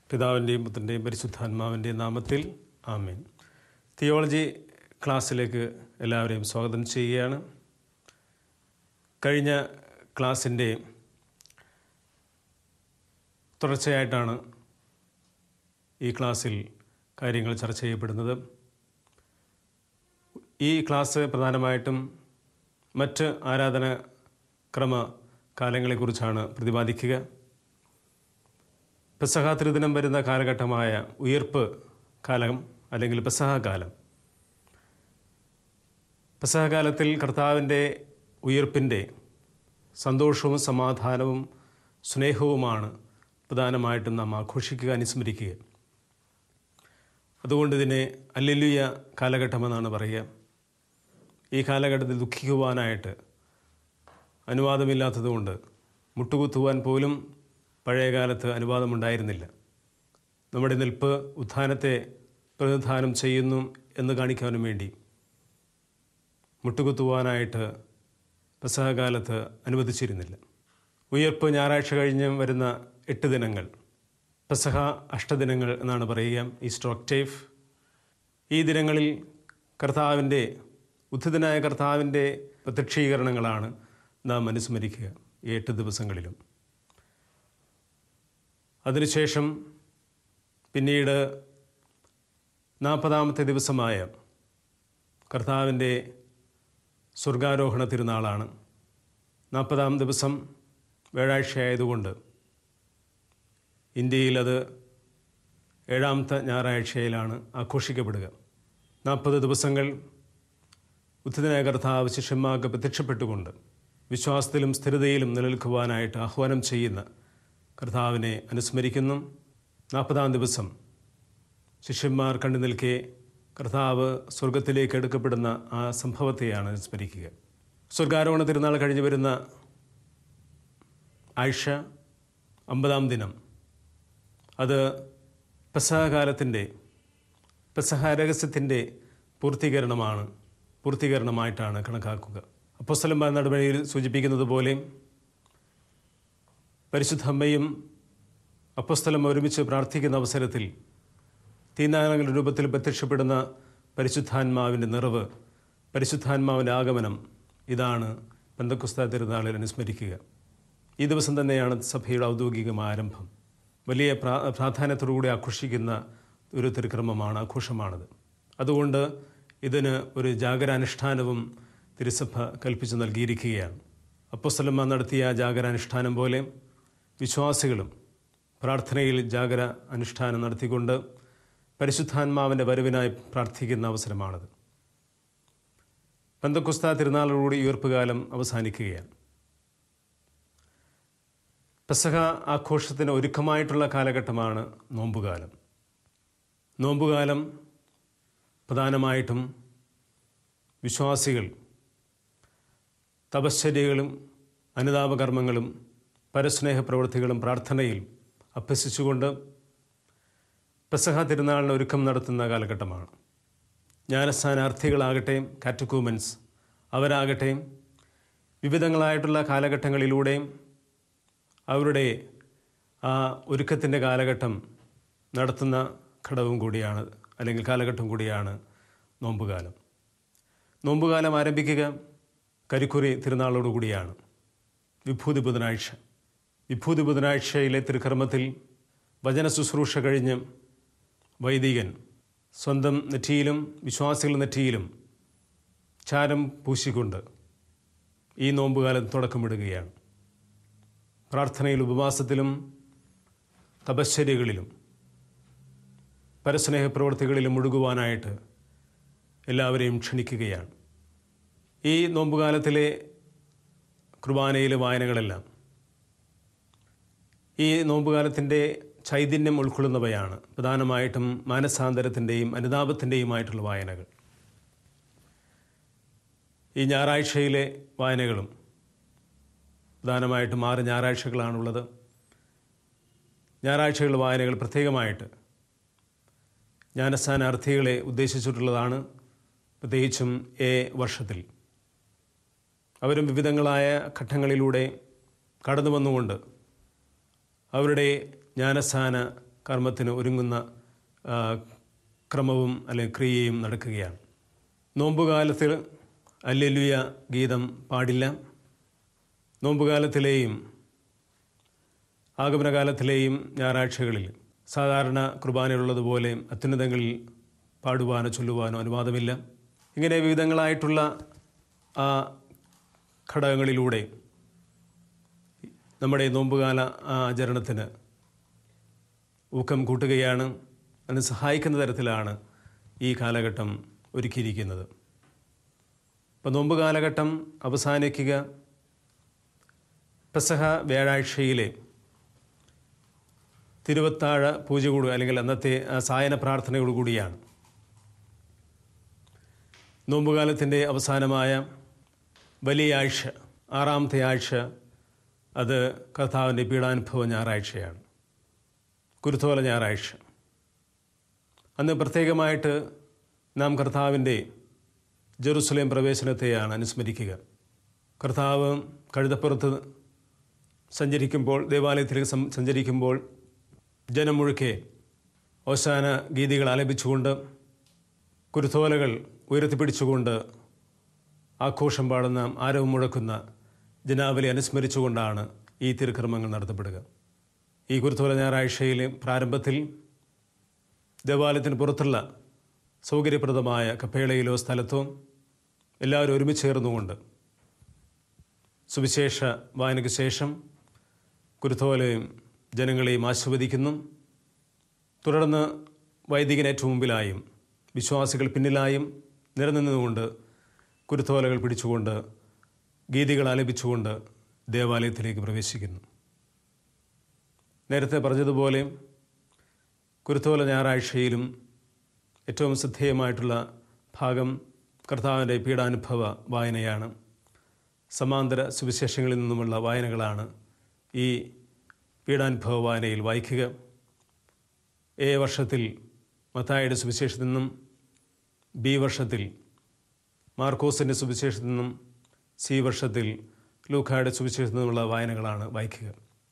പിതാവിൻ്റെയും പുത്രൻ്റെയും പരിശുദ്ധാത്മാവിൻ്റെയും നാമത്തിൽ ആമേൻ തിയോളജി ക്ലാസ്സിലേക്ക് എല്ലാവരെയും സ്വാഗതം ചെയ്യുകയാണ് കഴിഞ്ഞ ക്ലാസ്സിൻ്റെ തുടർച്ചയായിട്ടാണ് ഈ ക്ലാസ്സിൽ കാര്യങ്ങൾ ചർച്ച ചെയ്യപ്പെടുന്നത് ഈ ക്ലാസ് പ്രധാനമായിട്ടും മറ്റ് ആരാധന ക്രമ കാലങ്ങളെക്കുറിച്ചാണ് പ്രതിപാദിക്കുക പെസഹ തിരുദിനം വരുന്ന കാലഘട്ടമായ ഉയർപ്പ് കാലം അല്ലെങ്കിൽ പെസഹ കാലം പെസഹ കാലത്തിൽ കർത്താവിൻ്റെ ഉയർപ്പിൻ്റെ സന്തോഷവും സമാധാനവും സ്നേഹവുമാണ് പ്രധാനമായിട്ടും നാം ആഘോഷിക്കുക അനുസ്മരിക്കുക അതുകൊണ്ട് ഇതിനെ അല്ലെല്ലുയ കാലഘട്ടമെന്നാണ് പറയുക ഈ കാലഘട്ടത്തിൽ ദുഃഖിക്കുവാനായിട്ട് അനുവാദമില്ലാത്തതുകൊണ്ട് മുട്ടുകുത്തുവാൻ പോലും പഴയ കാലത്ത് അനുവാദമുണ്ടായിരുന്നില്ല നമ്മുടെ നിൽപ്പ് ഉത്ഥാനത്തെ പ്രതിനിധാനം ചെയ്യുന്നു എന്ന് കാണിക്കാനും വേണ്ടി മുട്ടുകുത്തുവാനായിട്ട് പെസഹകാലത്ത് അനുവദിച്ചിരുന്നില്ല ഉയർപ്പ് ഞായറാഴ്ച കഴിഞ്ഞ് വരുന്ന എട്ട് ദിനങ്ങൾ പെസഹ അഷ്ടദിനങ്ങൾ എന്നാണ് പറയുക ഈസ്റ്റർ ഒക്ടേവ് ഈ ദിനങ്ങളിൽ കർത്താവിൻ്റെ ഉദ്ധിതനായ കർത്താവിൻ്റെ പ്രത്യക്ഷീകരണങ്ങളാണ് നാം അനുസ്മരിക്കുക ഈ എട്ട് ദിവസങ്ങളിലും അതിനുശേഷം പിന്നീട് നാൽപ്പതാമത്തെ ദിവസമായ കർത്താവിൻ്റെ സ്വർഗാരോഹണ തിരുനാളാണ് നാൽപ്പതാം ദിവസം വ്യാഴാഴ്ചയായതുകൊണ്ട് ഇന്ത്യയിൽ അത് ഏഴാമത്തെ ഞായറാഴ്ചയിലാണ് ആഘോഷിക്കപ്പെടുക നാൽപ്പത് ദിവസങ്ങൾ ഉദ്ധിതനായ കർത്താവ് ശിഷ്യന്മാർക്ക് പ്രത്യക്ഷപ്പെട്ടുകൊണ്ട് വിശ്വാസത്തിലും സ്ഥിരതയിലും നിലനിൽക്കുവാനായിട്ട് ആഹ്വാനം ചെയ്യുന്ന കർത്താവിനെ അനുസ്മരിക്കുന്നു നാൽപ്പതാം ദിവസം ശിഷ്യന്മാർ കണ്ടു നിൽക്കെ കർത്താവ് സ്വർഗത്തിലേക്ക് എടുക്കപ്പെടുന്ന ആ സംഭവത്തെയാണ് അനുസ്മരിക്കുക സ്വർഗാരോഹണ തിരുനാൾ കഴിഞ്ഞു വരുന്ന ആഴ്ച അമ്പതാം ദിനം അത് പെസഹകാലത്തിൻ്റെ പെസഹ രഹസ്യത്തിൻ്റെ പൂർത്തീകരണമാണ് പൂർത്തീകരണമായിട്ടാണ് കണക്കാക്കുക അപ്പോസ്തലന്മാർ നടപടിയിൽ സൂചിപ്പിക്കുന്നത് പോലെ പരിശുദ്ധ അമ്മയും അപ്പോസ്തലം ഒരുമിച്ച് പ്രാർത്ഥിക്കുന്ന അവസരത്തിൽ തീനാനങ്ങളുടെ രൂപത്തിൽ പ്രത്യക്ഷപ്പെടുന്ന പരിശുദ്ധാത്മാവിൻ്റെ നിറവ് പരിശുദ്ധാത്മാവിൻ്റെ ആഗമനം ഇതാണ് പെന്തക്കുസ്ത തിരുനാളിൽ അനുസ്മരിക്കുക ഈ ദിവസം തന്നെയാണ് സഭയുടെ ഔദ്യോഗികമായ ആരംഭം വലിയ പ്രാ പ്രാധാന്യത്തോടുകൂടി ആഘോഷിക്കുന്ന ഒരു തിരുക്രമമാണ് ആഘോഷമാണത് അതുകൊണ്ട് ഇതിന് ഒരു ജാഗരാനുഷ്ഠാനവും തിരുസഭ കൽപ്പിച്ചു നൽകിയിരിക്കുകയാണ് അപ്പോസ്തലന്മാർ നടത്തിയ ജാഗരാനുഷ്ഠാനം പോലെ വിശ്വാസികളും പ്രാർത്ഥനയിൽ ജാഗര അനുഷ്ഠാനം നടത്തിക്കൊണ്ട് പരിശുദ്ധാത്മാവിൻ്റെ വരവിനായി പ്രാർത്ഥിക്കുന്ന അവസരമാണത് പന്തക്കുസ്ത തിരുനാളോടുകൂടി ഉയർപ്പുകാലം അവസാനിക്കുകയാണ് പെസഹ ആഘോഷത്തിന് ഒരുക്കമായിട്ടുള്ള കാലഘട്ടമാണ് നോമ്പുകാലം നോമ്പുകാലം പ്രധാനമായിട്ടും വിശ്വാസികൾ തപശ്ചര്യകളും അനുതാപകർമ്മങ്ങളും പരസ്നേഹ പ്രവൃത്തികളും പ്രാർത്ഥനയിൽ അഭ്യസിച്ചുകൊണ്ട് പെസഹ തിരുനാളിന് ഒരുക്കം നടത്തുന്ന കാലഘട്ടമാണ് ജ്ഞാനസ്ഥാനാർത്ഥികളാകട്ടെ കാറ്റക്കൂമൻസ് അവരാകട്ടെ വിവിധങ്ങളായിട്ടുള്ള കാലഘട്ടങ്ങളിലൂടെയും അവരുടെ ആ ഒരുക്കത്തിൻ്റെ കാലഘട്ടം നടത്തുന്ന ഘടകവും കൂടിയാണ് അല്ലെങ്കിൽ കാലഘട്ടം കൂടിയാണ് നോമ്പുകാലം നോമ്പുകാലം ആരംഭിക്കുക കരിക്കുറി തിരുനാളോടുകൂടിയാണ് വിഭൂതി ബുധനാഴ്ച വിഭൂതി ബുധനാഴ്ചയിലെ തിരുക്കർമ്മത്തിൽ വചന ശുശ്രൂഷ കഴിഞ്ഞ് വൈദികൻ സ്വന്തം നെറ്റിയിലും വിശ്വാസികളുടെ നെറ്റിയിലും ചാരം പൂശിക്കൊണ്ട് ഈ നോമ്പുകാലം തുടക്കമിടുകയാണ് പ്രാർത്ഥനയിൽ ഉപവാസത്തിലും തപശ്ചര്യകളിലും പരസ്നേഹ പ്രവൃത്തികളിലും മുഴുകുവാനായിട്ട് എല്ലാവരെയും ക്ഷണിക്കുകയാണ് ഈ നോമ്പുകാലത്തിലെ കുർബാനയിലെ വായനകളെല്ലാം ഈ നോമ്പുകാലത്തിൻ്റെ ചൈതന്യം ഉൾക്കൊള്ളുന്നവയാണ് പ്രധാനമായിട്ടും മാനസാന്തരത്തിൻ്റെയും അനുതാപത്തിൻ്റെയുമായിട്ടുള്ള വായനകൾ ഈ ഞായറാഴ്ചയിലെ വായനകളും പ്രധാനമായിട്ടും ആറ് ഞായറാഴ്ചകളാണുള്ളത് ഞായറാഴ്ചകൾ വായനകൾ പ്രത്യേകമായിട്ട് ജ്ഞാനസ്ഥാനാർത്ഥികളെ ഉദ്ദേശിച്ചിട്ടുള്ളതാണ് പ്രത്യേകിച്ചും എ വർഷത്തിൽ അവരും വിവിധങ്ങളായ ഘട്ടങ്ങളിലൂടെ കടന്നു വന്നുകൊണ്ട് അവരുടെ ജ്ഞാനസ്ഥാന കർമ്മത്തിന് ഒരുങ്ങുന്ന ആ, ക്രമവും അല്ലെങ്കിൽ ക്രിയയും നടക്കുകയാണ് നോമ്പുകാലത്തിൽ അല്ലെലുയ ഗീതം പാടില്ല നോമ്പുകാലത്തിലെയും ആഗമനകാലത്തിലെയും ഞായറാഴ്ചകളിൽ സാധാരണ കുർബാനയുള്ളതുപോലെ അത്യുന്നതങ്ങളിൽ പാടുവാനോ ചൊല്ലുവാനോ അനുവാദമില്ല ഇങ്ങനെ വിവിധങ്ങളായിട്ടുള്ള ആ ഘടകങ്ങളിലൂടെ നമ്മുടെ നോമ്പുകാല ആചരണത്തിന് ഊക്കം കൂട്ടുകയാണ് അതിന് സഹായിക്കുന്ന തരത്തിലാണ് ഈ കാലഘട്ടം ഒരുക്കിയിരിക്കുന്നത് അപ്പോൾ നോമ്പ് കാലഘട്ടം അവസാനിക്കുക പെസഹ വ്യാഴാഴ്ചയിലെ തിരുവത്താഴ പൂജ കൂടുക അല്ലെങ്കിൽ അന്നത്തെ ആ സായന പ്രാർത്ഥനയോടുകൂടിയാണ് നോമ്പുകാലത്തിൻ്റെ അവസാനമായ വലിയ ആഴ്ച ആറാമത്തെ ആഴ്ച അത് കർത്താവിൻ്റെ പീഡാനുഭവ ഞായറാഴ്ചയാണ് കുരുത്തോല ഞായറാഴ്ച അന്ന് പ്രത്യേകമായിട്ട് നാം കർത്താവിൻ്റെ ജെറുസലേം പ്രവേശനത്തെയാണ് അനുസ്മരിക്കുക കർത്താവ് കഴുതപ്പുറത്ത് സഞ്ചരിക്കുമ്പോൾ ദേവാലയത്തിലേക്ക് സം- സഞ്ചരിക്കുമ്പോൾ ജനം മുഴുക്കെ ഓശാന ഗീതികൾ ആലപിച്ചുകൊണ്ട് കുരുത്തോലകൾ ഉയർത്തിപ്പിടിച്ചുകൊണ്ട് ആഘോഷം പാടുന്ന ആരവം മുഴക്കുന്ന ജനാവലി അനുസ്മരിച്ചുകൊണ്ടാണ് ഈ തിരുക്കർമ്മങ്ങൾ നടത്തപ്പെടുക ഈ കുരുത്തോല ഞായറാഴ്ചയിലെ പ്രാരംഭത്തിൽ ദേവാലയത്തിന് പുറത്തുള്ള സൗകര്യപ്രദമായ കപ്പേളയിലോ സ്ഥലത്തോ എല്ലാവരും ഒരുമിച്ച് ചേർന്നുകൊണ്ട് സുവിശേഷ വായനയ്ക്ക് ശേഷം കുരുത്തോലയും ജനങ്ങളെയും ആസ്വദിക്കുന്നു തുടർന്ന് വൈദികൻ ഏറ്റവും മുമ്പിലായും വിശ്വാസികൾ പിന്നിലായും നിലനിന്നുകൊണ്ട് കുരുത്തോലകൾ പിടിച്ചുകൊണ്ട് ഗീതികൾ ആലപിച്ചുകൊണ്ട് ദേവാലയത്തിലേക്ക് പ്രവേശിക്കുന്നു നേരത്തെ പറഞ്ഞതുപോലെ കുരുത്തോല ഞായറാഴ്ചയിലും ഏറ്റവും ശ്രദ്ധേയമായിട്ടുള്ള ഭാഗം കർത്താവിൻ്റെ പീഡാനുഭവ വായനയാണ് സമാന്തര സുവിശേഷങ്ങളിൽ നിന്നുമുള്ള വായനകളാണ് ഈ പീഡാനുഭവ വായനയിൽ വായിക്കുക എ വർഷത്തിൽ മത്തായുടെ സുവിശേഷത്തിൽ നിന്നും ബി വർഷത്തിൽ മാർക്കോസിൻ്റെ സുവിശേഷത്തിൽ നിന്നും സി വർഷത്തിൽ ലൂക്കായുടെ സുവിശേഷത്തിൽ നിന്നുമുള്ള വായനകളാണ് വായിക്കുക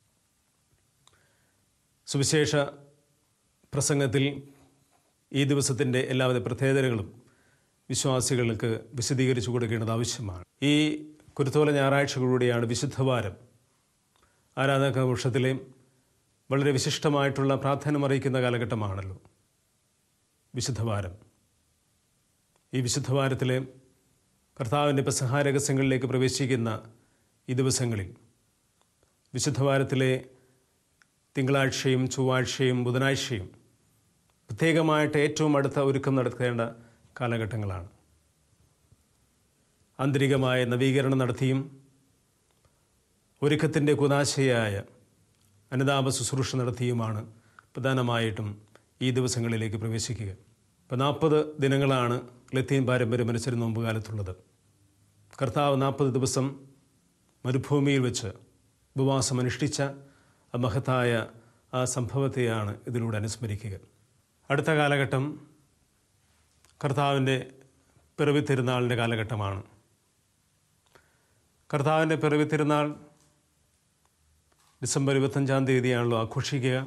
സുവിശേഷ പ്രസംഗത്തിൽ ഈ ദിവസത്തിൻ്റെ എല്ലാവിധ പ്രത്യേകതകളും വിശ്വാസികൾക്ക് വിശദീകരിച്ചു കൊടുക്കേണ്ടത് ആവശ്യമാണ് ഈ കുരുത്തോല ഞായറാഴ്ചകളിലൂടെയാണ് വിശുദ്ധവാരം ആരാധക വൃക്ഷത്തിലെ വളരെ വിശിഷ്ടമായിട്ടുള്ള പ്രാധാന്യം അറിയിക്കുന്ന കാലഘട്ടമാണല്ലോ വിശുദ്ധവാരം ഈ വിശുദ്ധവാരത്തിലെ കർത്താവിൻ്റെ പെസഹാ രഹസ്യങ്ങളിലേക്ക് പ്രവേശിക്കുന്ന ഈ ദിവസങ്ങളിൽ വിശുദ്ധവാരത്തിലെ തിങ്കളാഴ്ചയും ചൊവ്വാഴ്ചയും ബുധനാഴ്ചയും പ്രത്യേകമായിട്ട് ഏറ്റവും അടുത്ത ഒരുക്കം നടത്തേണ്ട കാലഘട്ടങ്ങളാണ് ആന്തരികമായ നവീകരണം നടത്തിയും ഒരുക്കത്തിൻ്റെ കുതാശയായ അനുതാപ ശുശ്രൂഷ നടത്തിയുമാണ് പ്രധാനമായിട്ടും ഈ ദിവസങ്ങളിലേക്ക് പ്രവേശിക്കുക ഇപ്പോൾ നാൽപ്പത് ദിനങ്ങളാണ് ലത്തീൻ പാരമ്പര്യം അനുസരിച്ച് നോമ്പുകാലത്തുള്ളത് കർത്താവ് നാൽപ്പത് ദിവസം മരുഭൂമിയിൽ വെച്ച് ഉപവാസം അനുഷ്ഠിച്ച ആ മഹത്തായ ആ സംഭവത്തെയാണ് ഇതിലൂടെ അനുസ്മരിക്കുക അടുത്ത കാലഘട്ടം കർത്താവിൻ്റെ പിറവി തിരുനാളിൻ്റെ കാലഘട്ടമാണ് കർത്താവിൻ്റെ പിറവി തിരുനാൾ ഡിസംബർ ഇരുപത്തഞ്ചാം തീയതിയാണല്ലോ ആഘോഷിക്കുക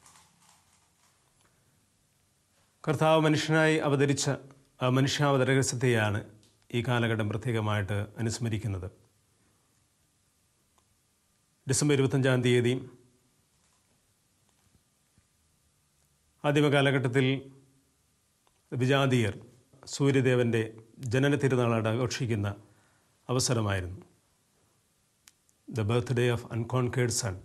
കർത്താവ് മനുഷ്യനായി അവതരിച്ച ആ മനുഷ്യാവതര രഹസ്യത്തെയാണ് ഈ കാലഘട്ടം പ്രത്യേകമായിട്ട് അനുസ്മരിക്കുന്നത് ഡിസംബർ ഇരുപത്തഞ്ചാം തീയതി ആദിമ കാലഘട്ടത്തിൽ വിജാതീയർ സൂര്യദേവൻ്റെ ജനന തിരുനാളായിട്ട് ആഘോഷിക്കുന്ന അവസരമായിരുന്നു the birthday of unconquered sun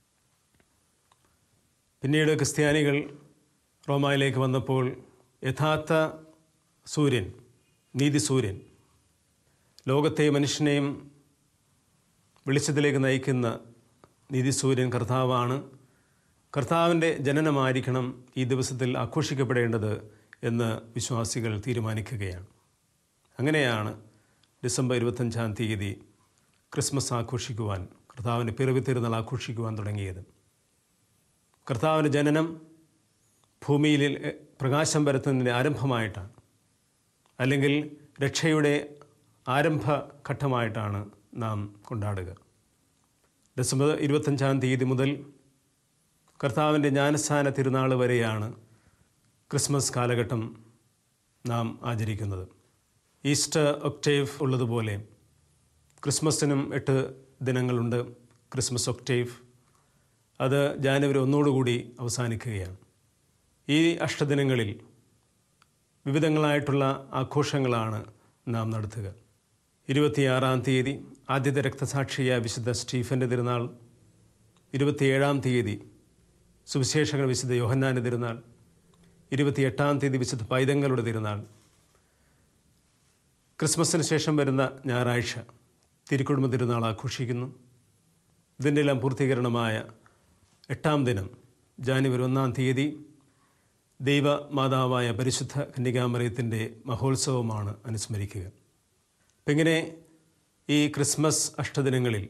പിന്നീട് ക്രിസ്ത്യാനികൾ റോമായിലേക്ക് വന്നപ്പോൾ യഥാർത്ഥ സൂര്യൻ നീതി സൂര്യൻ ലോകത്തെ മനുഷ്യനെയും വെളിച്ചത്തിലേക്ക് നയിക്കുന്ന നീതി സൂര്യൻ കർത്താവാണ് കർത്താവിൻ്റെ ജനനമായിരിക്കണം ഈ ദിവസത്തിൽ ആഘോഷിക്കപ്പെടേണ്ടത് എന്ന് വിശ്വാസികൾ തീരുമാനിക്കുകയാണ് അങ്ങനെയാണ് ഡിസംബർ ഇരുപത്തഞ്ചാം തീയതി ക്രിസ്മസ് ആഘോഷിക്കുവാൻ കർത്താവിൻ്റെ പിറവി തിരുനാൾ ആഘോഷിക്കുവാൻ തുടങ്ങിയത് കർത്താവിൻ്റെ ജനനം ഭൂമിയിൽ പ്രകാശം പരത്തുന്നതിൻ്റെ ആരംഭമായിട്ടാണ് അല്ലെങ്കിൽ രക്ഷയുടെ ആരംഭഘട്ടമായിട്ടാണ് നാം കൊണ്ടാടുക ഡിസംബർ ഇരുപത്തഞ്ചാം തീയതി മുതൽ കർത്താവിൻ്റെ ജ്ഞാനസ്ഥാന തിരുനാൾ വരെയാണ് ക്രിസ്മസ് കാലഘട്ടം നാം ആചരിക്കുന്നത് ഈസ്റ്റർ ഒക്ടേവ് ഉള്ളതുപോലെ ക്രിസ്മസിനും എട്ട് ദിനങ്ങളുണ്ട് ക്രിസ്മസ് ഒക്ടേവ് അത് ജാനുവരി ഒന്നോടുകൂടി അവസാനിക്കുകയാണ് ഈ അഷ്ടദിനങ്ങളിൽ വിവിധങ്ങളായിട്ടുള്ള ആഘോഷങ്ങളാണ് നാം നടത്തുക ഇരുപത്തിയാറാം തീയതി ആദ്യത്തെ രക്തസാക്ഷിയായ വിശുദ്ധ സ്റ്റീഫൻ്റെ തിരുനാൾ ഇരുപത്തിയേഴാം തീയതി സുവിശേഷകർ വിശുദ്ധ യോഹന്നാൻ്റെ തിരുനാൾ ഇരുപത്തിയെട്ടാം തീയതി വിശുദ്ധ പൈതങ്ങളുടെ തിരുനാൾ ക്രിസ്മസിന് ശേഷം വരുന്ന ഞായറാഴ്ച തിരുക്കുടുംബ തിരുനാൾ ആഘോഷിക്കുന്നു ഇതിൻ്റെ എല്ലാം പൂർത്തീകരണമായ എട്ടാം ദിനം ജാനുവരി ഒന്നാം തീയതി ദൈവമാതാവായ പരിശുദ്ധ കന്യകാമറിയത്തിൻ്റെ മഹോത്സവമാണ് അനുസ്മരിക്കുക അപ്പം ഇങ്ങനെ ഈ ക്രിസ്മസ് അഷ്ടദിനങ്ങളിൽ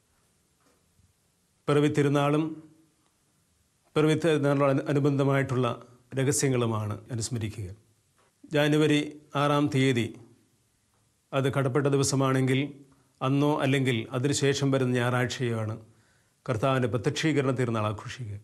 പിറവി തിരുനാളും പിറവി തിരുനാളോട് അനുബന്ധമായിട്ടുള്ള രഹസ്യങ്ങളുമാണ് അനുസ്മരിക്കുക ജാനുവരി ആറാം തീയതി അത് കടപ്പെട്ട ദിവസമാണെങ്കിൽ അന്നോ അല്ലെങ്കിൽ അതിനുശേഷം വരുന്ന ഞായറാഴ്ചയാണ് കർത്താവിൻ്റെ പ്രത്യക്ഷീകരണ തിരുനാൾ ആഘോഷിക്കുക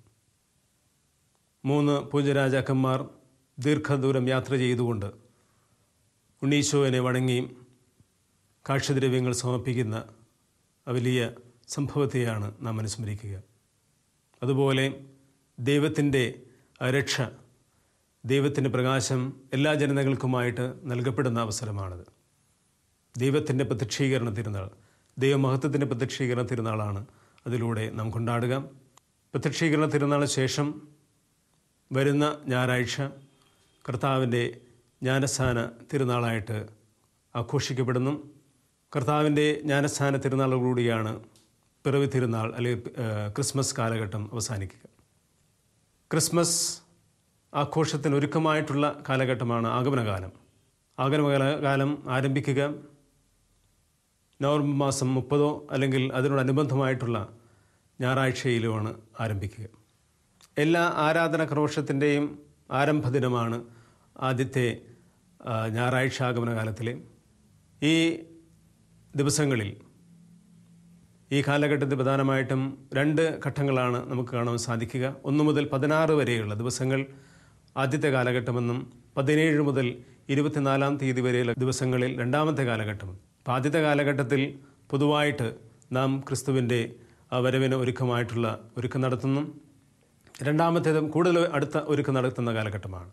മൂന്ന് പൂജരാജാക്കന്മാർ ദീർഘദൂരം യാത്ര ചെയ്തുകൊണ്ട് ഉണ്ണീശോനെ വണങ്ങി കാഴ്ചദ്രവ്യങ്ങൾ സമർപ്പിക്കുന്ന ആ വലിയ സംഭവത്തെയാണ് നാം അനുസ്മരിക്കുക അതുപോലെ ദൈവത്തിൻ്റെ രക്ഷ ദൈവത്തിൻ്റെ പ്രകാശം എല്ലാ ജനതകൾക്കുമായിട്ട് നൽകപ്പെടുന്ന അവസരമാണിത് ദൈവത്തിൻ്റെ പ്രത്യക്ഷീകരണ തിരുനാൾ ദൈവമഹത്വത്തിൻ്റെ പ്രത്യക്ഷീകരണ തിരുനാളാണ് അതിലൂടെ നാം കൊണ്ടാടുക പ്രത്യക്ഷീകരണ തിരുനാളിന് ശേഷം വരുന്ന ഞായറാഴ്ച കർത്താവിൻ്റെ ജ്ഞാനസ്ഥാന തിരുനാളായിട്ട് ആഘോഷിക്കപ്പെടുന്നു കർത്താവിൻ്റെ ജ്ഞാനസ്ഥാന തിരുനാളോടുകൂടിയാണ് പിറവി തിരുനാൾ അല്ലെങ്കിൽ ഏഹ്, ക്രിസ്മസ് കാലഘട്ടം അവസാനിക്കുക ക്രിസ്മസ് ആഘോഷത്തിന് ഒരുക്കമായിട്ടുള്ള കാലഘട്ടമാണ് ആഗമനകാലം ആഗമനകാലം ആരംഭിക്കുക നവംബർ മാസം മുപ്പതോ അല്ലെങ്കിൽ അതിനോടനുബന്ധമായിട്ടുള്ള ഞായറാഴ്ചയിലുമാണ് ആരംഭിക്കുക എല്ലാ ആരാധന ക്രോഷത്തിൻ്റെയും ആരംഭ ദിനമാണ് ആദ്യത്തെ ആ, ഞായറാഴ്ച ആഗമനകാലത്തിലെ ഈ ദിവസങ്ങളിൽ ഈ കാലഘട്ടത്തിൽ പ്രധാനമായിട്ടും രണ്ട് ഘട്ടങ്ങളാണ് നമുക്ക് കാണാൻ സാധിക്കുക ഒന്ന് മുതൽ പതിനാറ് വരെയുള്ള ദിവസങ്ങൾ ആദ്യത്തെ കാലഘട്ടമെന്നും പതിനേഴ് മുതൽ ഇരുപത്തിനാലാം തീയതി വരെയുള്ള ദിവസങ്ങളിൽ രണ്ടാമത്തെ കാലഘട്ടം അപ്പോൾ ആദ്യത്തെ കാലഘട്ടത്തിൽ പൊതുവായിട്ട് നാം ക്രിസ്തുവിൻ്റെ ആ വരവിന് ഒരുക്കമായിട്ടുള്ള ഒരുക്കം നടത്തുന്നു രണ്ടാമത്തേതും കൂടുതൽ അടുത്ത ഒരുക്കം നടത്തുന്ന കാലഘട്ടമാണ്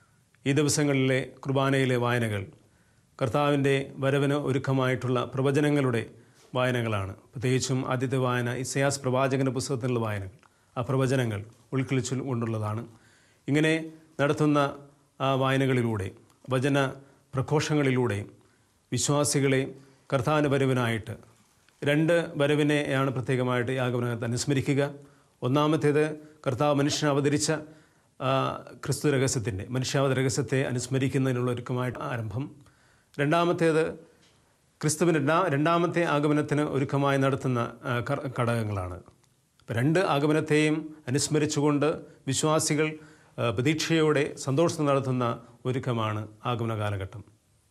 ഈ ദിവസങ്ങളിലെ കുർബാനയിലെ വായനകൾ കർത്താവിൻ്റെ വരവിന് ഒരുക്കമായിട്ടുള്ള പ്രവചനങ്ങളുടെ വായനകളാണ് പ്രത്യേകിച്ചും ആദ്യത്തെ വായന ഇസയാസ് പ്രവാചകൻ്റെ പുസ്തകത്തിലുള്ള വായനകൾ ആ പ്രവചനങ്ങൾ ഉൾക്കൊള്ളിച്ചു കൊണ്ടുള്ളതാണ് ഇങ്ങനെ നടത്തുന്ന ആ വായനകളിലൂടെ വചന പ്രഘോഷങ്ങളിലൂടെ വിശ്വാസികളെ കർത്താവിൻ്റെ വരവിനായിട്ട് രണ്ട് വരവിനെയാണ് പ്രത്യേകമായിട്ട് ഈ ആഗമനത്തെ അനുസ്മരിക്കുക ഒന്നാമത്തേത് കർത്താവ് മനുഷ്യനെ അവതരിച്ച ആ, ക്രിസ്തു രഹസ്യത്തിൻ്റെ മനുഷ്യാവത രഹസ്യത്തെ അനുസ്മരിക്കുന്നതിനുള്ള ഒരുക്കമായിട്ട് ആരംഭം രണ്ടാമത്തേത് ക്രിസ്തുവിൻ്റെ രണ്ടാ രണ്ടാമത്തെ ആഗമനത്തിന് ഒരുക്കമായി നടത്തുന്ന ആ, കർ- ഘടകങ്ങളാണ് അപ്പം രണ്ട് ആഗമനത്തെയും അനുസ്മരിച്ചുകൊണ്ട് വിശ്വാസികൾ ആ, പ്രതീക്ഷയോടെ സന്തോഷം നടത്തുന്ന ഒരുക്കമാണ് ആഗമന കാലഘട്ടം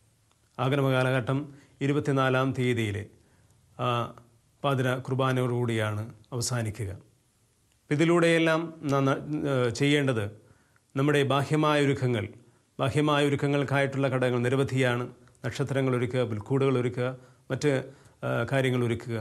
ആഗമന കാലഘട്ടം ഇരുപത്തിനാലാം തീയതിയിലെ ആ, പാതിര കുർബാനയോടുകൂടിയാണ് അവസാനിക്കുക അപ്പം ഇതിലൂടെയെല്ലാം നാം ന- ഏഹ് ചെയ്യേണ്ടത് നമ്മുടെ ബാഹ്യമായ ഒരുക്കങ്ങൾ ബാഹ്യമായ ഒരുക്കങ്ങൾക്കായിട്ടുള്ള ഘടകങ്ങൾ നിരവധിയാണ് നക്ഷത്രങ്ങൾ ഒരുക്കുക പുൽക്കൂടുകൾ ഒരുക്കുക മറ്റ് ആ, കാര്യങ്ങൾ ഒരുക്കുക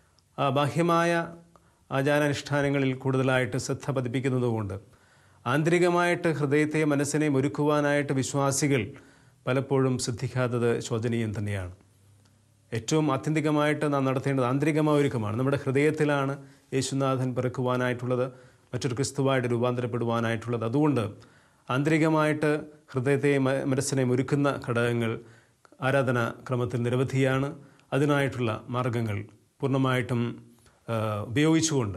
ആ ബാഹ്യമായ ആചാരാനുഷ്ഠാനങ്ങളിൽ കൂടുതലായിട്ട് ശ്രദ്ധ പതിപ്പിക്കുന്നതുകൊണ്ട് ആന്തരികമായിട്ട് ഹൃദയത്തെ മനസ്സിനെയും ഒരുക്കുവാനായിട്ട് വിശ്വാസികൾ പലപ്പോഴും ശ്രദ്ധിക്കാത്തത് ശോചനീയം തന്നെയാണ് ഏറ്റവും ആത്യന്തികമായിട്ട് നാം നടത്തേണ്ടത് ആന്തരികമായ ഒരുക്കമാണ് നമ്മുടെ ഹൃദയത്തിലാണ് യേശുനാഥൻ പിറക്കുവാനായിട്ടുള്ളത് മറ്റൊരു ക്രിസ്തുവായിട്ട് രൂപാന്തരപ്പെടുവാനായിട്ടുള്ളത് അതുകൊണ്ട് ആന്തരികമായിട്ട് ഹൃദയത്തെയും മ- മനസ്സിനെയും ഒരുക്കുന്ന ഘടകങ്ങൾ ആരാധനാ ക്രമത്തിൽ നിരവധിയാണ് അതിനായിട്ടുള്ള മാർഗങ്ങൾ പൂർണ്ണമായിട്ടും ആ, ഉപയോഗിച്ചുകൊണ്ട്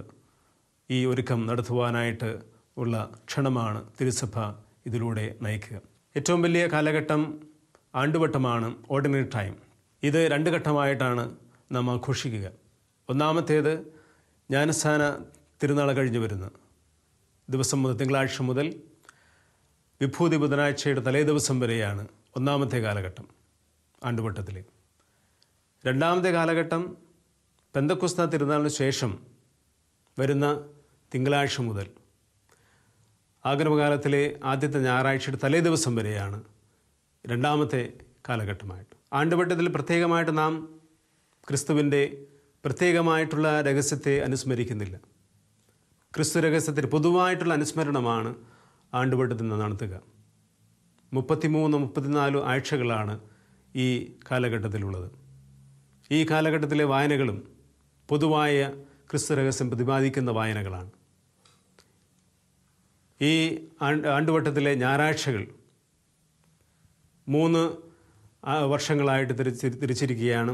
ഈ ഒരുക്കം നടത്തുവാനായിട്ട് ഉള്ള ക്ഷണമാണ് തിരുസഭ ഇതിലൂടെ നയിക്കുക ഏറ്റവും വലിയ കാലഘട്ടം ആണ്ടുവട്ടമാണ് ഓർഡിനറി ടൈം ഇത് രണ്ട് ഘട്ടമായിട്ടാണ് നാം ആഘോഷിക്കുക ഒന്നാമത്തേത് ജ്ഞാനസ്ഥാന തിരുനാൾ കഴിഞ്ഞു വരുന്ന ദിവസം മുതൽ തിങ്കളാഴ്ച മുതൽ വിഭൂതി ബുധനാഴ്ചയുടെ തലേ ദിവസം വരെയാണ് ഒന്നാമത്തെ കാലഘട്ടം ആണ്ടുവട്ടത്തിലെ രണ്ടാമത്തെ കാലഘട്ടം പെന്തക്കുസ്ത തിരുനാളിന് ശേഷം വരുന്ന തിങ്കളാഴ്ച മുതൽ ആഗമകാലത്തിലെ ആദ്യത്തെ ഞായറാഴ്ചയുടെ തലേ ദിവസം വരെയാണ് രണ്ടാമത്തെ കാലഘട്ടമായിട്ട് ആണ്ടുവട്ടത്തിൽ പ്രത്യേകമായിട്ട് നാം ക്രിസ്തുവിൻ്റെ പ്രത്യേകമായിട്ടുള്ള രഹസ്യത്തെ അനുസ്മരിക്കുന്നില്ല ക്രിസ്തു രഹസ്യത്തിന് പൊതുവായിട്ടുള്ള അനുസ്മരണമാണ് ആണ്ടുവട്ടത്തിൽ നിന്ന് നടത്തുക മുപ്പത്തിമൂന്ന് മുപ്പത്തിനാല് ആഴ്ചകളാണ് ഈ കാലഘട്ടത്തിലുള്ളത് ഈ കാലഘട്ടത്തിലെ വായനകളും പൊതുവായ ക്രിസ്തു രഹസ്യം പ്രതിപാദിക്കുന്ന വായനകളാണ് ഈ ആണ്ട് ആണ്ടുവട്ടത്തിലെ ഞായറാഴ്ചകൾ മൂന്ന് ആ, വർഷങ്ങളായിട്ട് തിരിച്ച് തിരിച്ചിരിക്കുകയാണ്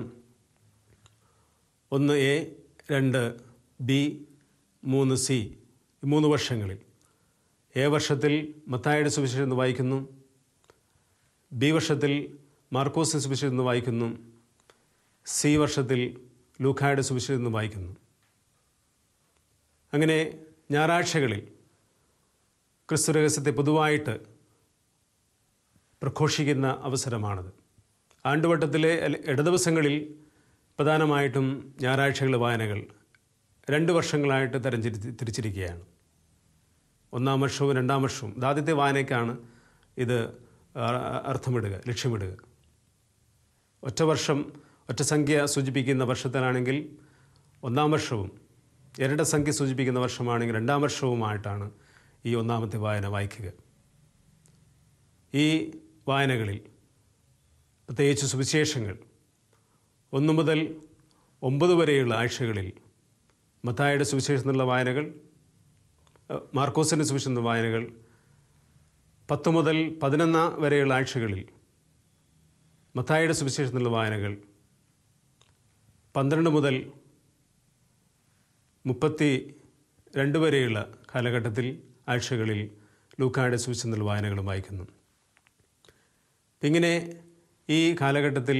ഒന്ന് എ രണ്ട് ബി മൂന്ന് സി ഈ മൂന്ന് വർഷങ്ങളിൽ എ വർഷത്തിൽ മത്തായുടെ സുവിശേഷം എന്ന് വായിക്കുന്നു ബി വർഷത്തിൽ മാർക്കോസിന് സുവിശേഷം എന്ന് വായിക്കുന്നു സി വർഷത്തിൽ ലൂക്കായുടെ സുവിശേഷം എന്ന് വായിക്കുന്നു അങ്ങനെ ഞായറാഴ്ചകളിൽ ക്രിസ്തു രഹസ്യത്തെ പൊതുവായിട്ട് പ്രഘോഷിക്കുന്ന അവസരമാണത് ആണ്ടുവട്ടത്തിലെ അല്ല- ഇടദിവസങ്ങളിൽ പ്രധാനമായിട്ടും ഞായറാഴ്ചകളിലെ വായനകൾ രണ്ട് വർഷങ്ങളായിട്ട് തരംതിരി തിരിച്ചിരിക്കുകയാണ് ഒന്നാം വർഷവും രണ്ടാം വർഷവും ഇത് ആദ്യത്തെ വായനയ്ക്കാണ് ഇത് അ- അർത്ഥമിടുക ലക്ഷ്യമിടുക ഒറ്റ വർഷം ഒറ്റ സംഖ്യ സൂചിപ്പിക്കുന്ന വർഷത്തിലാണെങ്കിൽ ഒന്നാം വർഷവും ഇരട്ട സംഖ്യ സൂചിപ്പിക്കുന്ന വർഷമാണെങ്കിൽ രണ്ടാം വർഷവുമായിട്ടാണ് ഈ ഒന്നാമത്തെ വായന വായിക്കുക ഈ വായനകളിൽ പ്രത്യേകിച്ച് സുവിശേഷങ്ങൾ ഒന്ന് മുതൽ ഒമ്പത് വരെയുള്ള ആഴ്ചകളിൽ മത്തായുടെ സുവിശേഷം എന്നുള്ള വായനകൾ അഹ് മാർക്കോസിൻ്റെ സുവിശേഷം എന്നുള്ള വായനകൾ പത്ത് മുതൽ പതിനൊന്ന് വരെയുള്ള ആഴ്ചകളിൽ മത്തായുടെ സുവിശേഷം എന്നുള്ള വായനകൾ പന്ത്രണ്ട് മുതൽ മുപ്പത്തി രണ്ട് വരെയുള്ള കാലഘട്ടത്തിൽ ആഴ്ചകളിൽ ലൂക്കായുടെ സുവിശേഷം എന്നുള്ള വായനകളും വായിക്കുന്നു ഇങ്ങനെ ഈ കാലഘട്ടത്തിൽ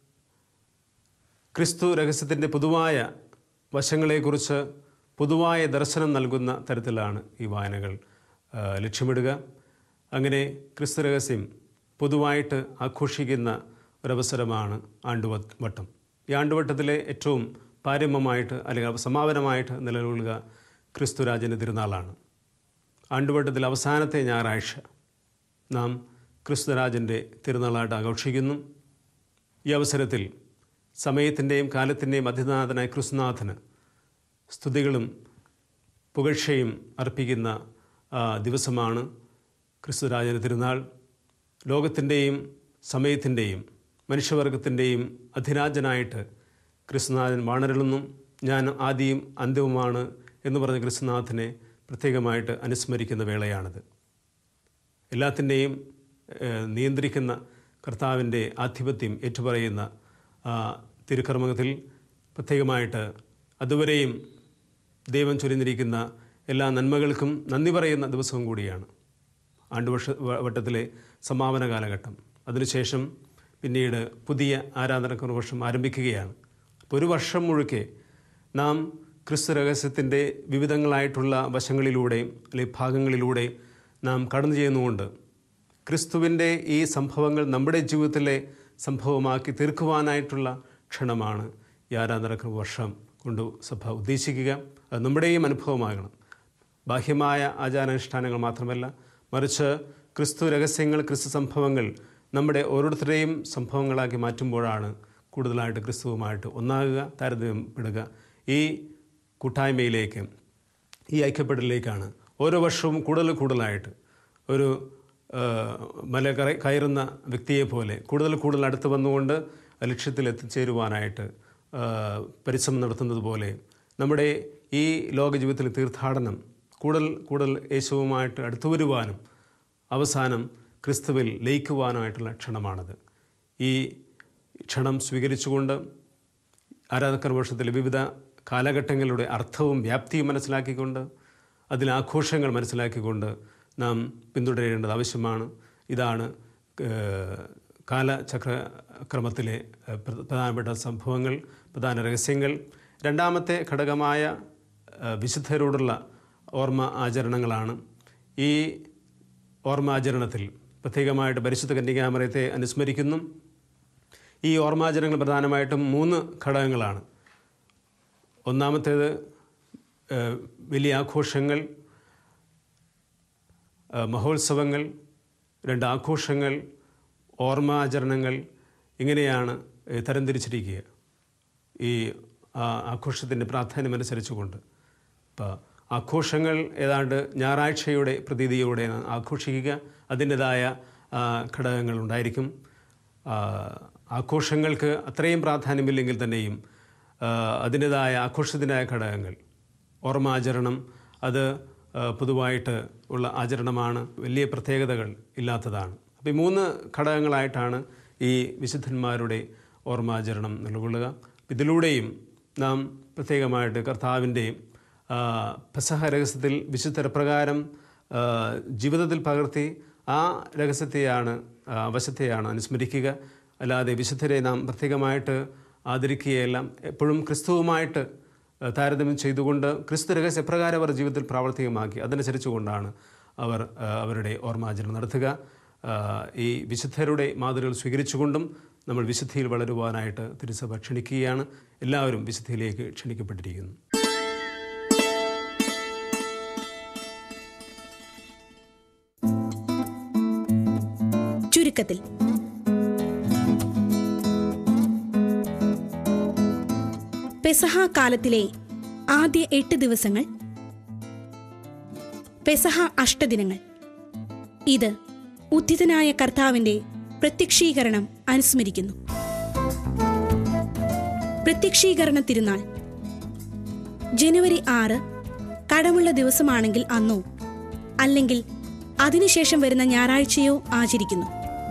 ക്രിസ്തു രഹസ്യത്തിൻ്റെ പൊതുവായ വശങ്ങളെക്കുറിച്ച് പൊതുവായ ദർശനം നൽകുന്ന തരത്തിലാണ് ഈ വായനകൾ ആ, ലക്ഷ്യമിടുക അങ്ങനെ ക്രിസ്തു രഹസ്യം പൊതുവായിട്ട് ആഘോഷിക്കുന്ന ഒരവസരമാണ് ആണ്ടുവ- വട്ടം ഈ ആണ്ടുവട്ടത്തിലെ ഏറ്റവും പാരമ്യമായിട്ട് അല്ലെങ്കിൽ സമാപനമായിട്ട് നിലകൊള്ളുക ക്രിസ്തുരാജൻ്റെ തിരുനാളാണ് ആണ്ടുവട്ടത്തിൽ അവസാനത്തെ ഞായറാഴ്ച നാം ക്രിസ്തുരാജൻ്റെ തിരുനാളായിട്ട് ആഘോഷിക്കുന്നു ഈ അവസരത്തിൽ സമയത്തിൻ്റെയും കാലത്തിൻ്റെയും അധിനാഥനായ ക്രിസ്തുനാഥന് സ്തുതികളും പുകഴ്ചയും അർപ്പിക്കുന്ന ആ, ദിവസമാണ് ക്രിസ്തുരാജന തിരുനാൾ ലോകത്തിൻ്റെയും സമയത്തിൻ്റെയും മനുഷ്യവർഗത്തിൻ്റെയും അധിരാജനായിട്ട് ക്രിസ്തുനാഥൻ വാണരുളുന്നു ഞാൻ ആദിയും അന്ത്യവുമാണ് എന്ന് പറഞ്ഞ ക്രിസ്തുനാഥനെ പ്രത്യേകമായിട്ട് അനുസ്മരിക്കുന്ന വേളയാണിത് എല്ലാത്തിൻ്റെയും ഏഹ്, നിയന്ത്രിക്കുന്ന കർത്താവിൻ്റെ ആധിപത്യം ഏറ്റുപറയുന്ന ആ, തിരുക്കർമ്മത്തിൽ പ്രത്യേകമായിട്ട് അതുവരെയും ദൈവം ചൊരിഞ്ഞിരിക്കുന്ന എല്ലാ നന്മകൾക്കും നന്ദി പറയുന്ന ദിവസവും കൂടിയാണ് ആണ്ടുവർഷ വ- വട്ടത്തിലെ സമാപന കാലഘട്ടം അതിനുശേഷം പിന്നീട് പുതിയ ആരാധനക്കുന്ന വർഷം ആരംഭിക്കുകയാണ് അപ്പോൾ ഒരു വർഷം മുഴുക്കെ നാം ക്രിസ്തു രഹസ്യത്തിൻ്റെ വിവിധങ്ങളായിട്ടുള്ള വശങ്ങളിലൂടെയും അല്ലെങ്കിൽ ഭാഗങ്ങളിലൂടെ നാം കടന്നു ചെയ്യുന്നുകൊണ്ട് ക്രിസ്തുവിൻ്റെ ഈ സംഭവങ്ങൾ നമ്മുടെ ജീവിതത്തിലെ സംഭവമാക്കി തീർക്കുവാനായിട്ടുള്ള ക്ഷണമാണ് ഈ ആരാധനക്രമ വർഷം കൊണ്ട് സഭ ഉദ്ദേശിക്കുക അത് നമ്മുടെയും അനുഭവമാകണം ബാഹ്യമായ ആചാരാനുഷ്ഠാനങ്ങൾ മാത്രമല്ല മറിച്ച് ക്രിസ്തു രഹസ്യങ്ങൾ ക്രിസ്തു സംഭവങ്ങൾ നമ്മുടെ ഓരോരുത്തരുടെയും സംഭവങ്ങളാക്കി മാറ്റുമ്പോഴാണ് കൂടുതലായിട്ട് ക്രിസ്തുവുമായിട്ട് ഒന്നാകുക താരതമ്യപ്പെടുക ഈ കൂട്ടായ്മയിലേക്ക് ഈ ഐക്യപ്പെടലിലേക്കാണ് ഓരോ വർഷവും കൂടുതൽ കൂടുതലായിട്ട് ഒരു ആ, മല കറ- കയറുന്ന വ്യക്തിയെ പോലെ കൂടുതൽ കൂടുതൽ അടുത്ത് വന്നുകൊണ്ട് ആ ലക്ഷ്യത്തിൽ എത്തിച്ചേരുവാനായിട്ട് ആ, പരിശ്രമം നടത്തുന്നത് പോലെ നമ്മുടെ ഈ ലോക ജീവിതത്തിലെ തീർത്ഥാടനം കൂടുതൽ കൂടുതൽ യേശുവുമായിട്ട് അടുത്തു വരുവാനും അവസാനം ക്രിസ്തുവിൽ ലയിക്കുവാനായിട്ടുള്ള ക്ഷണമാണത് ഈ ക്ഷണം സ്വീകരിച്ചുകൊണ്ട് ആരാധകർ വർഷത്തിലെ വിവിധ കാലഘട്ടങ്ങളുടെ അർത്ഥവും വ്യാപ്തിയും മനസ്സിലാക്കിക്കൊണ്ട് അതിലെ ആഘോഷങ്ങൾ മനസ്സിലാക്കിക്കൊണ്ട് നാം പിന്തുടരേണ്ടത് ആവശ്യമാണ് ഇതാണ് ഏഹ്, കാലചക്രക്രമത്തിലെ ഏഹ്, പ്ര- പ്രധാനപ്പെട്ട സംഭവങ്ങൾ പ്രധാന രഹസ്യങ്ങൾ രണ്ടാമത്തെ ഘടകമായ ഏഹ്, വിശുദ്ധരോടുള്ള ഓർമ്മ ആചരണങ്ങളാണ് ഈ ഓർമ്മാചരണത്തിൽ പ്രത്യേകമായിട്ട് പരിശുദ്ധ കന്യകാമരത്തെ അനുസ്മരിക്കുന്നു ഈ ഓർമ്മാചരണങ്ങൾ പ്രധാനമായിട്ടും മൂന്ന് ഘടകങ്ങളാണ് ഒന്നാമത്തേത് ഏഹ്, വലിയ ആഘോഷങ്ങൾ ആ, മഹോത്സവങ്ങൾ രണ്ട് ആഘോഷങ്ങൾ ഓർമ്മാചരണങ്ങൾ ഇങ്ങനെയാണ് ഏ, തരംതിരിച്ചിരിക്കുക ഈ ആ, ആഘോഷത്തിൻ്റെ പ്രാധാന്യമനുസരിച്ചുകൊണ്ട് ഇപ്പോൾ ആഘോഷങ്ങൾ ഏതാണ്ട് ഞായറാഴ്ചയുടെ പ്രതീതിയോടെയാണ് ആഘോഷിക്കുക അതിൻ്റെതായ ആ, ഘടകങ്ങൾ ഉണ്ടായിരിക്കും ആ, ആഘോഷങ്ങൾക്ക് അത്രയും പ്രാധാന്യമില്ലെങ്കിൽ തന്നെയും ആ, അതിൻ്റെതായ ആഘോഷത്തിൻ്റെതായ ഘടകങ്ങൾ ഓർമ്മാചരണം അത് ആ, പൊതുവായിട്ട് ഉള്ള ആചരണമാണ് വലിയ പ്രത്യേകതകൾ ഇല്ലാത്തതാണ് അപ്പോൾ ഈ മൂന്ന് ഘടകങ്ങളായിട്ടാണ് ഈ വിശുദ്ധന്മാരുടെ ഓർമ്മാചരണം നിലകൊള്ളുക ഇതിലൂടെയും നാം പ്രത്യേകമായിട്ട് കർത്താവിൻ്റെ ആ, പെസഹ രഹസ്യത്തിൽ വിശുദ്ധ പ്രകാരം ആ, ജീവിതത്തിൽ പകർത്തി ആ രഹസ്യത്തെയാണ് ആ, വശത്തെയാണ് അനുസ്മരിക്കുക അല്ലാതെ വിശുദ്ധരെ നാം പ്രത്യേകമായിട്ട് ആദരിക്കുകയെല്ലാം എപ്പോഴും ക്രിസ്തുവുമായിട്ട് ആ, താരതമ്യം ചെയ്തുകൊണ്ട് ക്രിസ്തു രഹസ്യ എപ്രകാരം അവർ ജീവിതത്തിൽ പ്രാവർത്തികമാക്കി അതനുസരിച്ചുകൊണ്ടാണ് അവർ ആ, അവരുടെ ഓർമ്മാചരണം നടത്തുക ആ, ഈ വിശുദ്ധരുടെ മാതൃകൾ സ്വീകരിച്ചുകൊണ്ടും നമ്മൾ വിശുദ്ധിയിൽ വളരുവാനായിട്ട് തിരുസഭ ക്ഷണിക്കുകയാണ് എല്ലാവരും വിശുദ്ധിയിലേക്ക് ക്ഷണിക്കപ്പെട്ടിരിക്കുന്നു ചുരുക്കത്തിൽ പെസഹ കാലത്തിലെ ആദ്യ എട്ട് ദിവസങ്ങൾ പെസഹ അഷ്ടദിനങ്ങൾ ഇത് ഉദ്ധിതനായ കർത്താവിന്റെ പ്രത്യക്ഷീകരണം അനുസ്മരിക്കുന്നു പ്രത്യക്ഷീകരണ തിരുനാൾ ജനുവരി ആറ് കടമുള്ള ദിവസമാണെങ്കിൽ അന്നോ അല്ലെങ്കിൽ അതിനുശേഷം വരുന്ന ഞായറാഴ്ചയോ ആചരിക്കുന്നു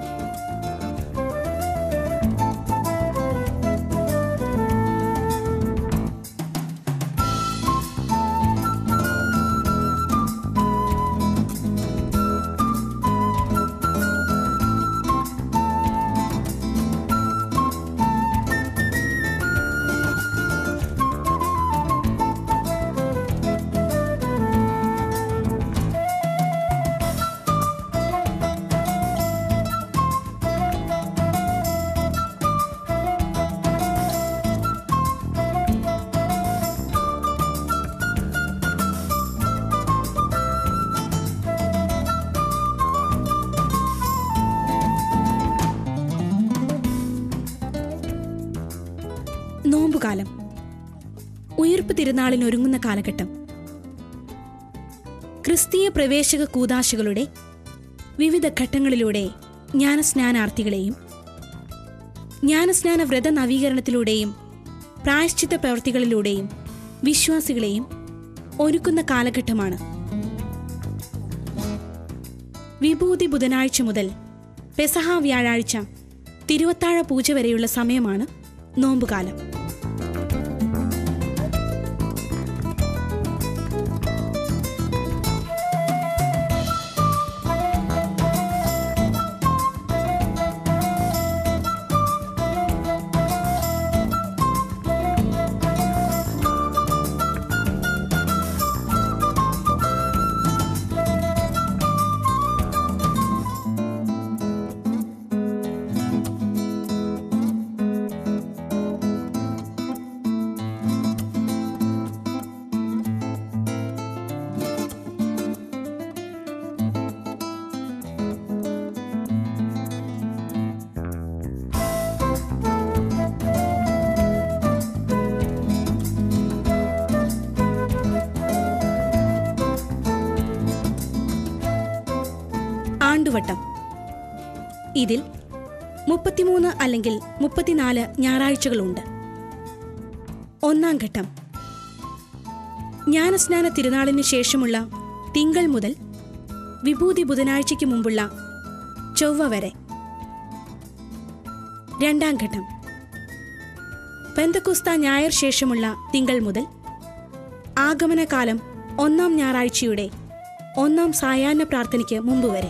നോമ്പുകാലം ഉയർപ്പ് തിരുനാളിന് ഒരുങ്ങുന്ന കാലഘട്ടം ക്രിസ്തീയ പ്രവേശക കൂതാശകളുടെ വിവിധ ഘട്ടങ്ങളിലൂടെ ജ്ഞാനസ്നാനാർത്ഥികളെയും ജ്ഞാനസ്നാന വ്രത നവീകരണത്തിലൂടെയും പ്രായശ്ചിത്ത പ്രവൃത്തികളിലൂടെയും വിശ്വാസികളെയും ഒരുക്കുന്ന കാലഘട്ടമാണ് വിഭൂതി ബുധനാഴ്ച മുതൽ പെസഹ വ്യാഴാഴ്ച തിരുവത്താഴ പൂജ വരെയുള്ള സമയമാണ് നോമ്പുകാലം ആണ്ടുവട്ടം ഇതിൽ മുപ്പത്തിമൂന്ന് അല്ലെങ്കിൽ മുപ്പത്തിനാല് ഞായറാഴ്ചകളുണ്ട് ഒന്നാം ഘട്ടം ജ്ഞാനസ്നാന തിരുനാളിന് ശേഷമുള്ള തിങ്കൾ മുതൽ വിഭൂതി ബുധനാഴ്ചയ്ക്ക് മുമ്പുള്ള ചൊവ്വ വരെ രണ്ടാം ഘട്ടം പെന്തക്കുസ്ത ഞായർ ശേഷമുള്ള തിങ്കൾ മുതൽ ആഗമനകാലം ഒന്നാം ഞായറാഴ്ചയുടെ ഒന്നാം സായാഹ്ന പ്രാർത്ഥനയ്ക്ക് മുമ്പ് വരെ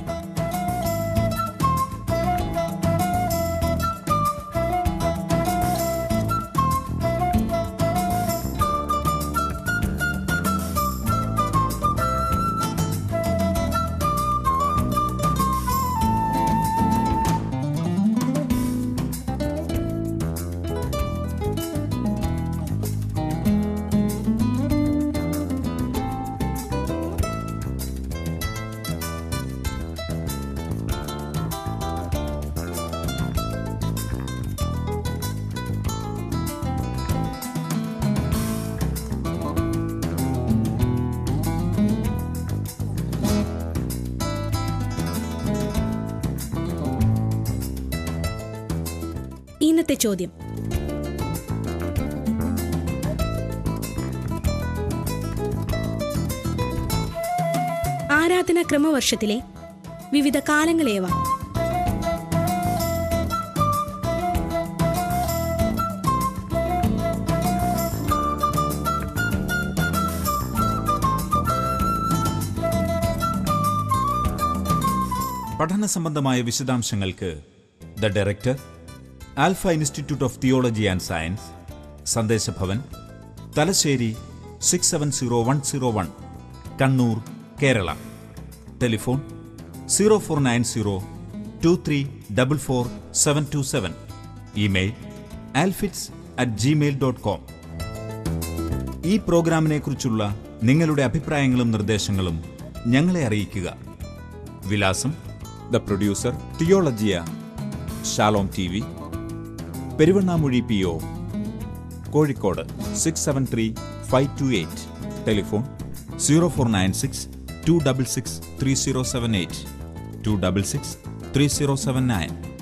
ഇന്നത്തെ ചോദ്യം ആരാധന ക്രമവർഷത്തിലെ വിവിധ കാലങ്ങളേവ പഠന സംബന്ധമായ വിശദാംശങ്ങൾക്ക് the director Alpha institute of theology and science Sandeshabhavan Thalassery six seven zero one zero one Kannur Kerala telephone zero four nine zero two three double four seven two seven email alphaits at Gmail dot com ഈ പ്രോഗ്രാമിനെ കുറിച്ചുള്ള നിങ്ങളുടെ അഭിപ്രായങ്ങളും നിർദ്ദേശങ്ങളും ഞങ്ങളെ അറിയിക്കുക വിലാസം the producer തിയോളജിയ Shalom T V Peruvannamuzhi P O Kozhikode six seven three five two eight telephone zero four nine six two double six three zero seven eight two double six three zero seven nine